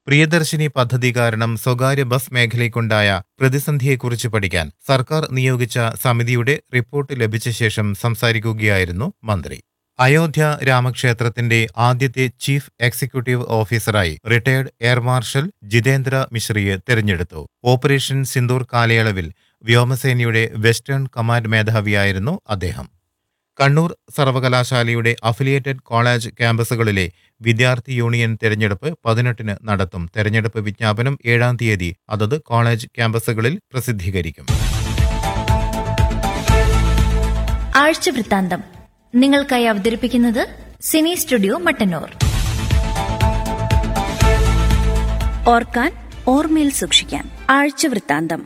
പ്രിയദർശിനി പദ്ധതി കാരണം സ്വകാര്യ ബസ് മേഖലയ്ക്കുണ്ടായ പ്രതിസന്ധിയെക്കുറിച്ച് പഠിക്കാൻ സർക്കാർ നിയോഗിച്ച സമിതിയുടെ റിപ്പോർട്ട് ലഭിച്ച ശേഷം സംസാരിക്കുകയായിരുന്നു മന്ത്രി അയോധ്യ രാമക്ഷേത്രത്തിന്റെ ആദ്യത്തെ ചീഫ് എക്സിക്യൂട്ടീവ് ഓഫീസറായി റിട്ടയർഡ് എയർ മാർഷൽ ജിതേന്ദ്ര മിശ്രയെ തെരഞ്ഞെടുത്തു ഓപ്പറേഷൻ സിന്ദൂർ കാലയളവിൽ വ്യോമസേനയുടെ വെസ്റ്റേൺ കമാൻഡ് മേധാവിയായിരുന്നു അദ്ദേഹം കണ്ണൂർ സർവകലാശാലയുടെ അഫിലിയേറ്റഡ് കോളേജ് ക്യാമ്പസുകളിലെ വിദ്യാർത്ഥി യൂണിയൻ തെരഞ്ഞെടുപ്പ് പതിനെട്ടിന് നടത്തും തെരഞ്ഞെടുപ്പ് വിജ്ഞാപനം ഏഴാം തീയതി അതത് കോളേജ് ക്യാമ്പസുകളിൽ പ്രസിദ്ധീകരിക്കും ആഴ്ച വൃത്താന്തം നിങ്ങൾക്കായി അവതരിപ്പിക്കുന്നത് സിനി സ്റ്റുഡിയോ മട്ടന്നൂർ ഓർക്കാൻ ഓർമ്മയിൽ സൂക്ഷിക്കാൻ ആഴ്ച വൃത്താന്തം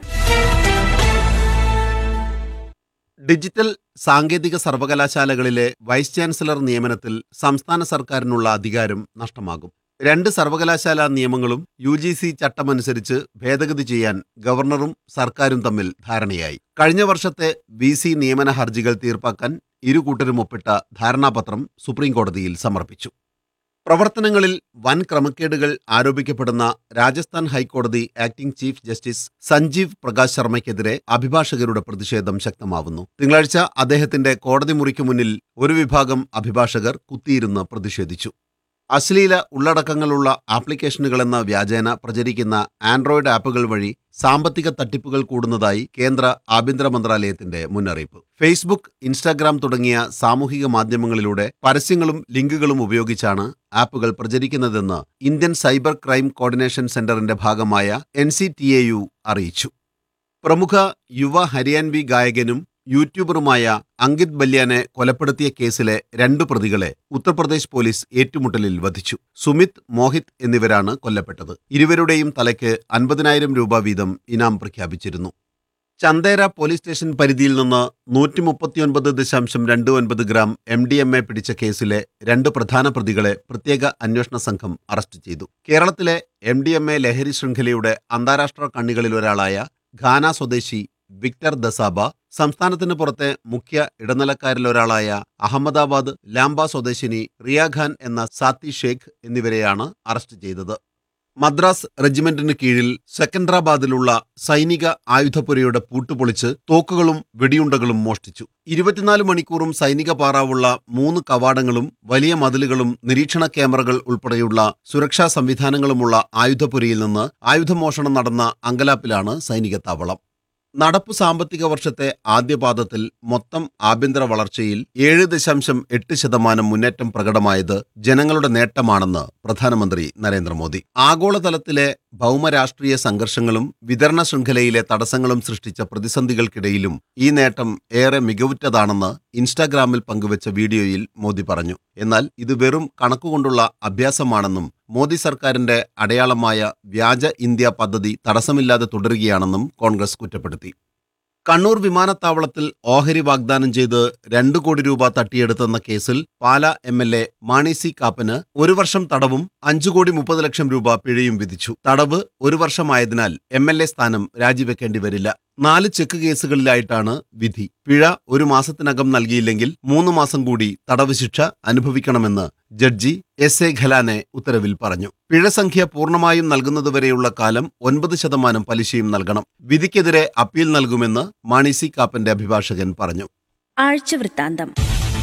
ഡിജിറ്റൽ സാങ്കേതിക സർവകലാശാലകളിലെ വൈസ് ചാൻസലർ നിയമനത്തിൽ സംസ്ഥാന സർക്കാരിനുള്ള അധികാരം നഷ്ടമാകും രണ്ട് സർവകലാശാലാ നിയമങ്ങളും യു ജി സി ചട്ടമനുസരിച്ച് ഭേദഗതി ചെയ്യാൻ ഗവർണറും സർക്കാരും തമ്മിൽ ധാരണയായി കഴിഞ്ഞ വർഷത്തെ വി സി നിയമന ഹർജികൾ തീർപ്പാക്കാൻ ഇരു കൂട്ടരും ഒപ്പിട്ട ധാരണാപത്രം സുപ്രീംകോടതിയിൽ സമർപ്പിച്ചു പ്രവർത്തനങ്ങളിൽ വൻ ക്രമക്കേടുകൾ ആരോപിക്കപ്പെടുന്ന രാജസ്ഥാൻ ഹൈക്കോടതി acting chief justice Sanjeev Prakash ശർമ്മയ്ക്കെതിരെ അഭിഭാഷകരുടെ പ്രതിഷേധം ശക്തമാവുന്നു തിങ്കളാഴ്ച അദ്ദേഹത്തിന്റെ കോടതി മുറിക്ക് മുന്നിൽ ഒരു വിഭാഗം അഭിഭാഷകർ കുത്തിയിരുന്ന് പ്രതിഷേധിച്ചു അശ്ലീല ഉള്ളടക്കങ്ങളുള്ള ആപ്ലിക്കേഷനുകളെന്ന വ്യാജേന പ്രചരിക്കുന്ന ആൻഡ്രോയിഡ് ആപ്പുകൾ വഴി സാമ്പത്തിക തട്ടിപ്പുകൾ കൂടുന്നതായി കേന്ദ്ര ആഭ്യന്തര മന്ത്രാലയത്തിന്റെ മുന്നറിയിപ്പ് ഫേസ്ബുക്ക് ഇൻസ്റ്റാഗ്രാം തുടങ്ങിയ സാമൂഹിക മാധ്യമങ്ങളിലൂടെ പരസ്യങ്ങളും ലിങ്കുകളും ഉപയോഗിച്ചാണ് ആപ്പുകൾ പ്രചരിക്കുന്നതെന്ന് ഇന്ത്യൻ സൈബർ ക്രൈം കോർഡിനേഷൻ സെന്ററിന്റെ ഭാഗമായ എൻ അറിയിച്ചു പ്രമുഖ യുവ ഹരിയാൻവി ഗായകനും യൂട്യൂബറുമായ അങ്കിത് ബല്യാനെ കൊലപ്പെടുത്തിയ കേസിലെ രണ്ടു പ്രതികളെ ഉത്തർപ്രദേശ് പോലീസ് ഏറ്റുമുട്ടലിൽ വധിച്ചു സുമിത് മോഹിത് എന്നിവരാണ് കൊല്ലപ്പെട്ടത് ഇരുവരുടെയും തലയ്ക്ക് അൻപതിനായിരം രൂപ വീതം ഇനാം പ്രഖ്യാപിച്ചിരുന്നു ചന്ദേര പോലീസ് സ്റ്റേഷൻ പരിധിയിൽ നിന്ന് നൂറ്റി മുപ്പത്തിയൊൻപത് ദശാംശം രണ്ട് ഒൻപത് gram M D M A പിടിച്ച കേസിലെ രണ്ട് പ്രധാന പ്രതികളെ പ്രത്യേക അന്വേഷണ സംഘം അറസ്റ്റ് ചെയ്തു കേരളത്തിലെ എം ഡി എം എ ലഹരി ശൃംഖലയുടെ അന്താരാഷ്ട്ര കണ്ണികളിലൊരാളായ ഘാന സ്വദേശി വിക്ടർ ദസാബ സംസ്ഥാനത്തിന് പുറത്തെ മുഖ്യ ഇടനിലക്കാരിലൊരാളായ അഹമ്മദാബാദ് ലാംബ സ്വദേശിനി റിയ ഖാൻ എന്ന സാത്തി ഷേഖ് എന്നിവരെയാണ് അറസ്റ്റ് ചെയ്തത് മദ്രാസ് റെജിമെന്റിന് കീഴിൽ സെക്കൻഡറാബാദിലുള്ള സൈനിക ആയുധപ്പുരയുടെ പൂട്ടുപൊളിച്ച് തോക്കുകളും വെടിയുണ്ടകളും മോഷ്ടിച്ചു ഇരുപത്തിനാല് മണിക്കൂറും സൈനിക പാറാവുള്ള മൂന്ന് കവാടങ്ങളും വലിയ മതിലുകളും നിരീക്ഷണ ക്യാമറകൾ ഉൾപ്പെടെയുള്ള സുരക്ഷാ സംവിധാനങ്ങളുമുള്ള ആയുധപ്പുരയിൽ നിന്ന് ആയുധമോഷണം നടന്ന അങ്കലാപ്പിലാണ് സൈനിക താവളം നടപ്പു സാമ്പത്തിക വർഷത്തെ ആദ്യപാദത്തിൽ മൊത്തം ആഭ്യന്തര വളർച്ചയിൽ ഏഴ് ദശാംശം എട്ട് ശതമാനം മുന്നേറ്റം പ്രകടമായത് ജനങ്ങളുടെ നേട്ടമാണെന്ന് പ്രധാനമന്ത്രി നരേന്ദ്രമോദി ആഗോളതലത്തിലെ ഭൗമരാഷ്ട്രീയ സംഘർഷങ്ങളും വിതരണ ശൃംഖലയിലെ തടസ്സങ്ങളും സൃഷ്ടിച്ച പ്രതിസന്ധികൾക്കിടയിലും ഈ നേട്ടം ഏറെ മികവുറ്റതാണെന്ന് ഇൻസ്റ്റാഗ്രാമിൽ പങ്കുവച്ച വീഡിയോയിൽ മോദി പറഞ്ഞു എന്നാൽ ഇത് വെറും കണക്കുകൊണ്ടുള്ള അഭ്യാസമാണെന്നും മോദി സർക്കാരിന്റെ അടയാളമായ വ്യാജ ഇന്ത്യ പദ്ധതി തടസ്സമില്ലാതെ തുടരുകയാണെന്നും കോൺഗ്രസ് കുറ്റപ്പെടുത്തി കണ്ണൂർ വിമാനത്താവളത്തിൽ ഓഹരി വാഗ്ദാനം ചെയ്ത് രണ്ടു കോടി രൂപ തട്ടിയെടുത്തെന്ന കേസിൽ Pala M L A Mani C കാപ്പന് ഒരു വർഷം തടവും അഞ്ചു കോടി മുപ്പത് ലക്ഷം രൂപ പിഴയും വിധിച്ചു തടവ് ഒരു വർഷമായതിനാൽ എം എൽ എ സ്ഥാനം രാജിവെക്കേണ്ടി വരില്ല നാല് ചെക്ക് കേസുകളിലായിട്ടാണ് വിധി പിഴ ഒരു മാസത്തിനകം നൽകിയില്ലെങ്കിൽ മൂന്ന് മാസം കൂടി തടവ് ശിക്ഷ അനുഭവിക്കണമെന്ന് ജഡ്ജി എസ് എ ഖലാനെ ഉത്തരവിൽ പറഞ്ഞു പിഴ സംഖ്യ പൂർണ്ണമായും നൽകുന്നതുവരെയുള്ള കാലം ഒൻപത് ശതമാനം പലിശയും നൽകണം വിധിക്കെതിരെ അപ്പീൽ നൽകുമെന്ന് മാണി സി കാപ്പന്റെ അഭിഭാഷകൻ പറഞ്ഞു ആഴ്ച വൃത്താന്തം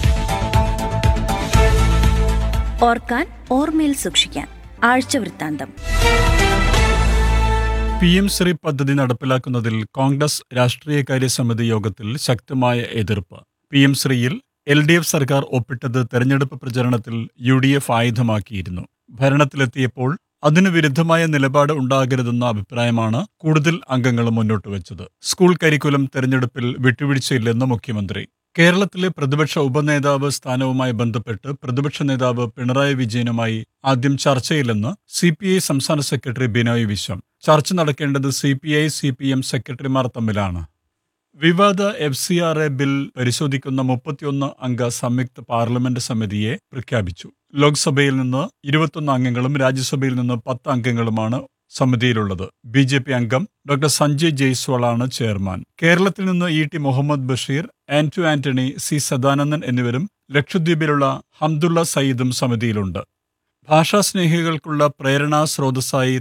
ഓർക്കാൻ ഓർമ്മയിൽ സൂക്ഷിക്കാൻ ആഴ്ച വൃത്താന്തം പി എം ശ്രീ പദ്ധതി നടപ്പിലാക്കുന്നതിൽ കോൺഗ്രസ് രാഷ്ട്രീയകാര്യ സമിതി യോഗത്തിൽ ശക്തമായ എതിർപ്പ് പി എം ശ്രീയിൽ എൽ ഡി എഫ് സർക്കാർ ഒപ്പിട്ടത് തെരഞ്ഞെടുപ്പ് പ്രചരണത്തിൽ യു ഡി എഫ് ആയുധമാക്കിയിരുന്നു ഭരണത്തിലെത്തിയപ്പോൾ അതിനു വിരുദ്ധമായ നിലപാട് ഉണ്ടാകരുതെന്ന അഭിപ്രായമാണ് കൂടുതൽ അംഗങ്ങൾ മുന്നോട്ട് വെച്ചത് സ്കൂൾ കരിക്കുലം തെരഞ്ഞെടുപ്പിൽ വിട്ടുവീഴ്ചയില്ലെന്ന് മുഖ്യമന്ത്രി കേരളത്തിലെ പ്രതിപക്ഷ ഉപനേതാവ് സ്ഥാനവുമായി ബന്ധപ്പെട്ട് പ്രതിപക്ഷ നേതാവ് പിണറായി വിജയനുമായി ആദ്യം ചർച്ചയില്ലെന്ന് സി പി ഐ സംസ്ഥാന സെക്രട്ടറി ബിനോയ് വിശ്വം ചർച്ച നടക്കേണ്ടത് C P I C P M സെക്രട്ടറിമാർ തമ്മിലാണ് വിവാദ F C R A bill പരിശോധിക്കുന്ന മുപ്പത്തിയൊന്ന് അംഗ സംയുക്ത പാർലമെന്റ് സമിതിയെ പ്രഖ്യാപിച്ചു ലോക്സഭയിൽ നിന്ന് ഇരുപത്തൊന്ന് അംഗങ്ങളും രാജ്യസഭയിൽ നിന്ന് പത്ത് അംഗങ്ങളുമാണ് സമിതിയിലുള്ളത് ബി ജെ പി അംഗം ഡോക്ടർ സഞ്ജയ് ജയ്സ്വാളാണ് ചെയർമാൻ കേരളത്തിൽ നിന്ന് E T Muhammad Basheer Anto Antony C Sadanandan എന്നിവരും ലക്ഷദ്വീപിലുള്ള ഹംദുള്ള സയ്യിദും സമിതിയിലുണ്ട് ഭാഷാസ്നേഹികൾക്കുള്ള പ്രേരണാ സ്രോതസ്സായി